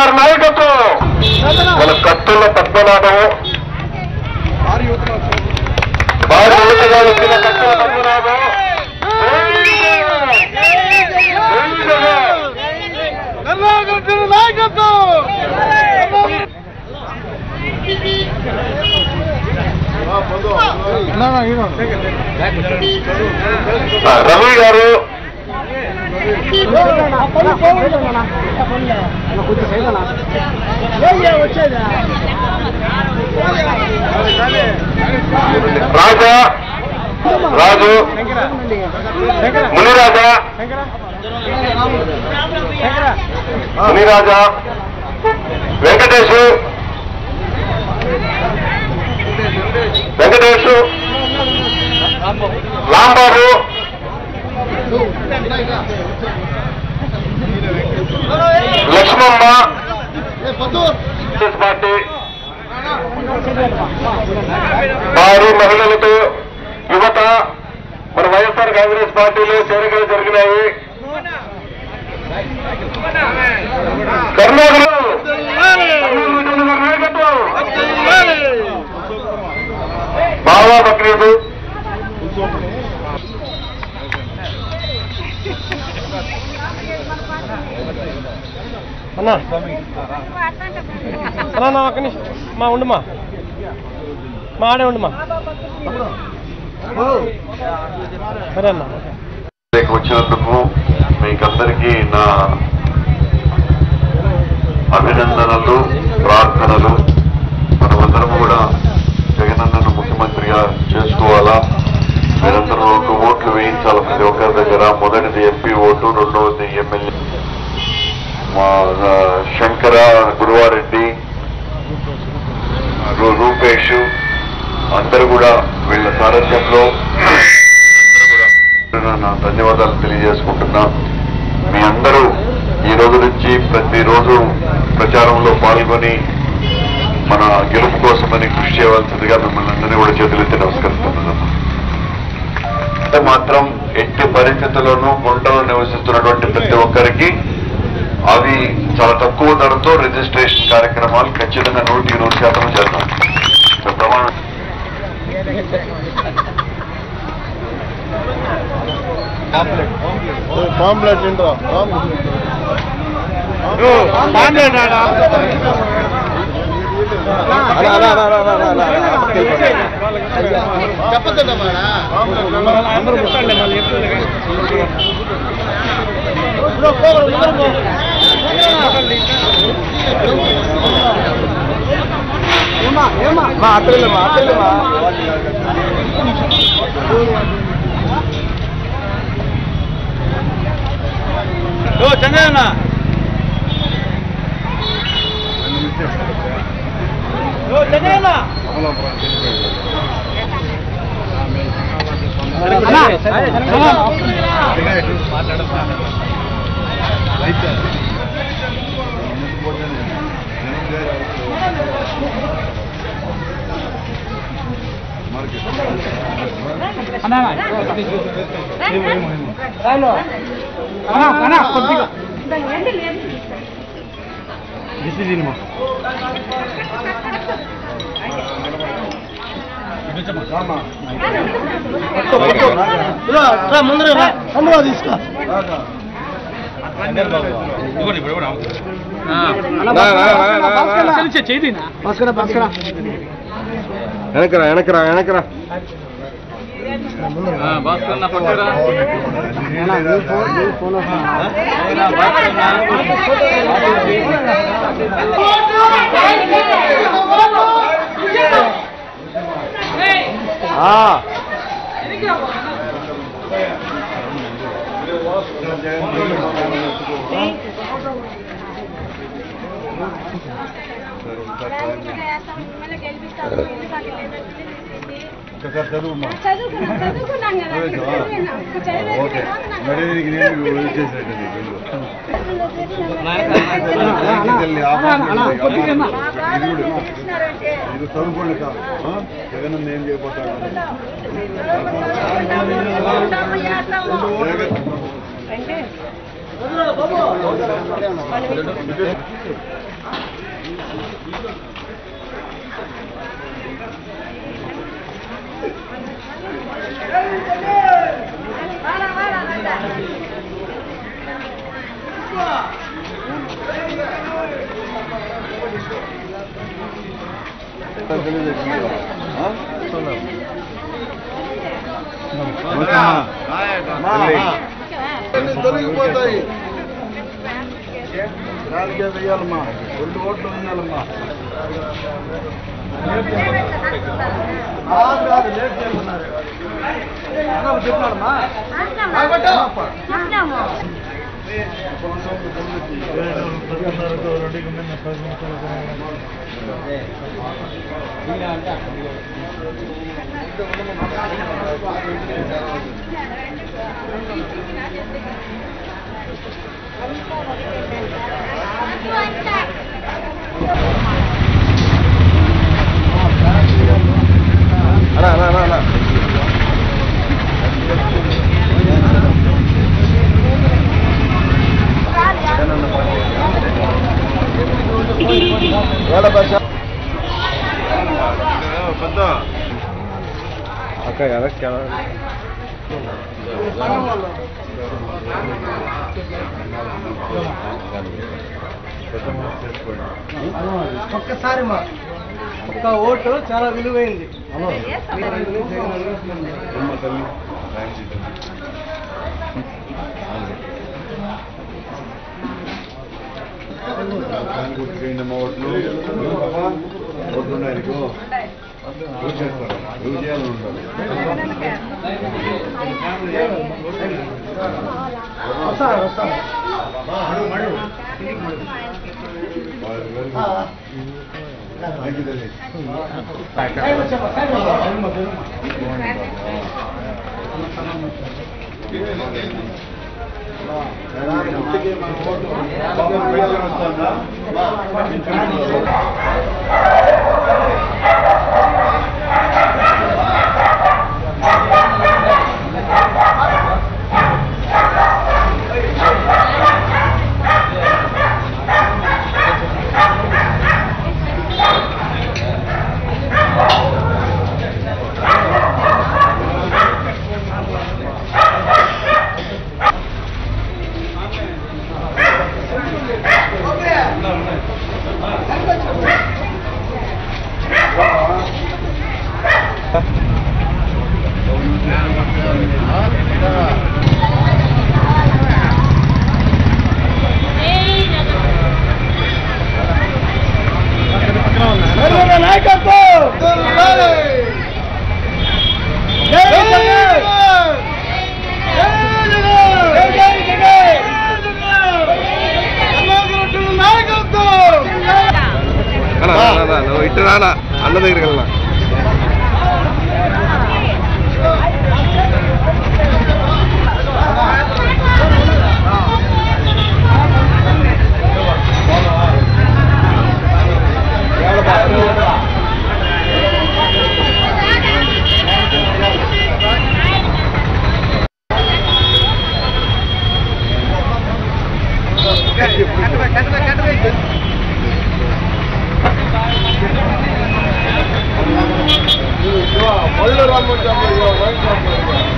గారి నాయకత్వం మన కత్తుల పద్మనాభం వారి యువతగా వచ్చిన కత్తుల పద్మనాభం ఆ, రవి గారు రాజా రాజు మునిరాజా మునిరాజా వెంకటేశు వెంకటేశు రాంబాబు లక్ష్మమ్మ కాంగ్రెస్ పార్టీ వారు మహిళలతో యువత మన వైఎస్ఆర్ కాంగ్రెస్ పార్టీలో చేరికలు జరిగినాయి కర్ణాటకలో నాయకత్వం బావా బక్రీదు అన్నా అన్నా నా ఒక్క నిమిషం మా ఉండుమా మా ఆడే ఉండుమా సరే అన్నా ఇక్కడికి వచ్చినందుకు మీకందరికీ నా అభినందనలు ప్రార్థనలు మనమందరం కూడా జగనన్నను ముఖ్యమంత్రిగా చేసుకోవాలా మీరందరూ ఒక ఓట్లు వేయించాలి ప్రతి ఒక్కరి దగ్గర మొదటిది ఎంపీ ఓటు రెండవది ఎమ్మెల్యే మా ఆ, శంకర గురువారెడ్డి రూ- రూపేష్ అందరూ కూడా వీళ్ళ సారథ్యంలో నా ధన్యవాదాలు తెలియజేసుకుంటున్నా మీ అందరూ ఈ రోజు నుంచి ప్రతిరోజు ప్రచారంలో పాల్గొని మన గెలుపు కోసమని కృషి చేయవలసిందిగా మిమ్మల్ని అందరినీ కూడా చేతులెత్తి నమస్కరిస్తున్నాను అంటే మాత్రం ఎట్టి పరిస్థితుల్లోనూ గుంటలో నివసిస్తున్నటువంటి ప్రతి ఒక్కరికి అవి చాలా తక్కువ ధరతో రిజిస్ట్రేషన్ కార్యక్రమాలు ఖచ్చితంగా నూటికి నూరు శాతం చేద్దాం సో ప్రమాణం పాంప్లెట్ ఏంటో మా అత్తలేమా అత్తలేమా చంద్రన్న చంద్రన్న ముందు అందులో తీసుకో భాస్కర భాస్కర వెనకరా వెనకరా వెనకరా చదువుకున్నాం చదువుకున్నాం కదా ఓకే మరి నీకు నేను వచ్చేసినట్టు ఇది కూడా ఇది చదువుకోండి కాదు ఆ? జగన్ ఏం చేయబోతాడు వాడా వాడా వాడా తొలగిపోతాయి రాజకీయ వేయాలమ్మా రెండు ఓట్లు వేయాలమ్మా కాదు లేట్ చేస్తున్నారు చెప్పినాడమ్మా చెప్తాము పెద్ద అక్క ఎలా ఒక్కసారి మా ఒక్క ఓటు చాలా విలువైంది అమ్మ తల్లి థ్యాంక్స్ గుర్తుకైందమ్మ ఓట్లు ఓట్లు ఉన్నాయి నీకు ఎవరు చేస్తారు ఎవరు చేయాలని ఉంటారు వస్తాను వస్తాను థ్యాంక్ యూ తల్లి ఇటు రానా అన్న దగ్గరికి వెళ్ళా ఒళ్ళు రమ్మంటే